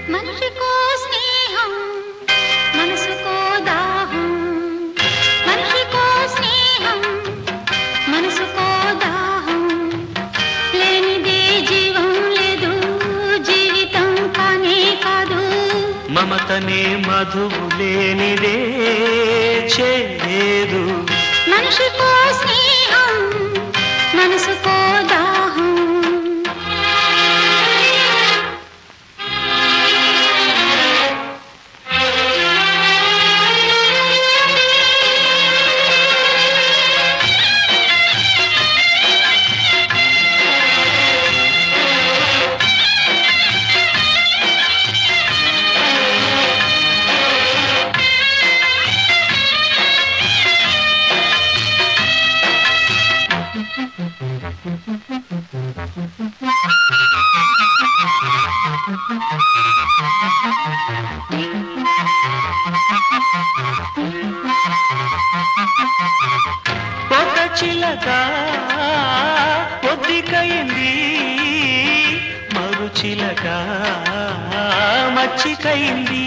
మనిషికో స్నేహం మనసుకో దాహం మనిషికో స్నేహం మనసుకో దాహం లేనిదే జీవం లేదు జీవితం కానే కాదు మమతనే మధువు లేనిదే చేదు మనిషికో స్నేహం మనసుకో దాహం ఒక చిలక పొద్దికైంది మరు చిలక మచ్చికైంది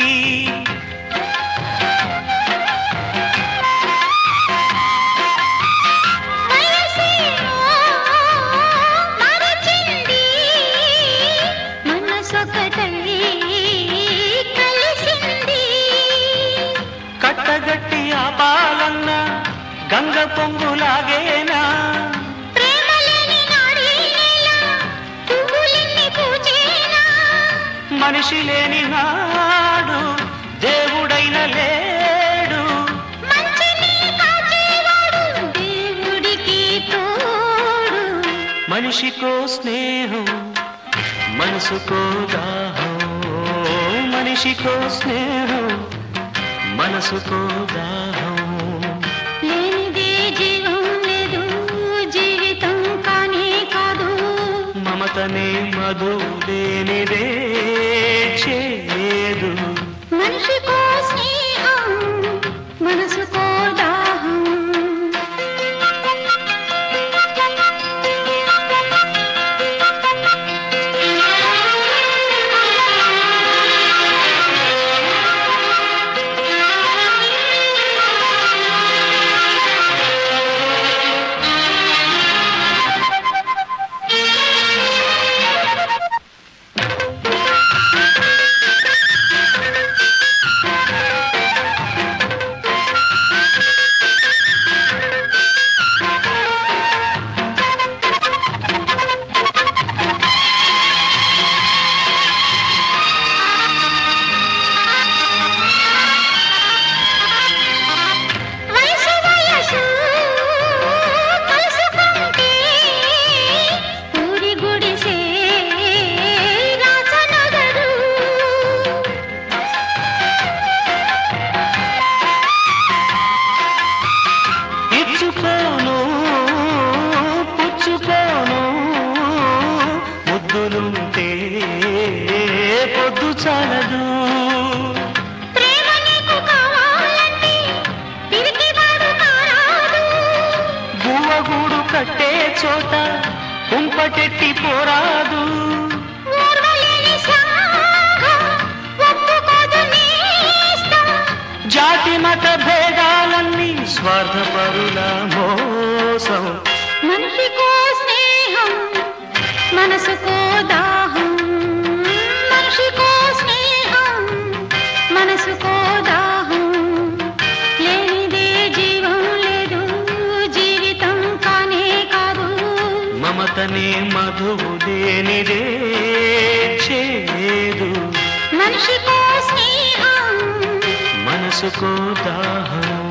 వయసేమో మరచింది మనసొకటై కలిసింది కట్టగట్టి ఆపాలన్న గంగ పొంగులాగేనా ప్రేమలేని నాడీ నేల పువ్వులెన్ని పూచేనా మనిషి లేని నాడు దేవుడైన లేడు మంచిని కాచేవాడు దేవుడికి తోడు మనిషికో స్నేహం మనసుకో దాహం మనిషికో స్నేహం మనసుకో దాహం లేనిదే జీవం లేదు జీవితం కానే కాదు మమతనే మధు లేనిదే చేదు మనిషికో స్నేహం మనసుకో దాహం వయసు వయసు కలుసుకుంటే ఊరి గుడిసే రాచనగరు ఇచ్చుకోను పుచ్చుకోను ముద్దులుంటే పొద్దు చాలదు ప్రేమ నీకు కావాలంటే తిరిగివాడు కారాదు గువ్వగూడు కట్టే చోట కుంపటెట్టి పోరాదు ఓర్వలేని సాగ ఒప్పుకోదు నేస్తం జాతి మత భేదాలన్నీ స్వార్థపరుల మోసం మనిషికో స్నేహం మనసుకో దాహం మనిషికో స్నేహం మనసుకో దాహం లేనిదే జీవం లేదు జీవితం కానే కాదు మమతనే మధువు దేనిదే చేదు మనిషికో స్నేహం మనసుకో దాహం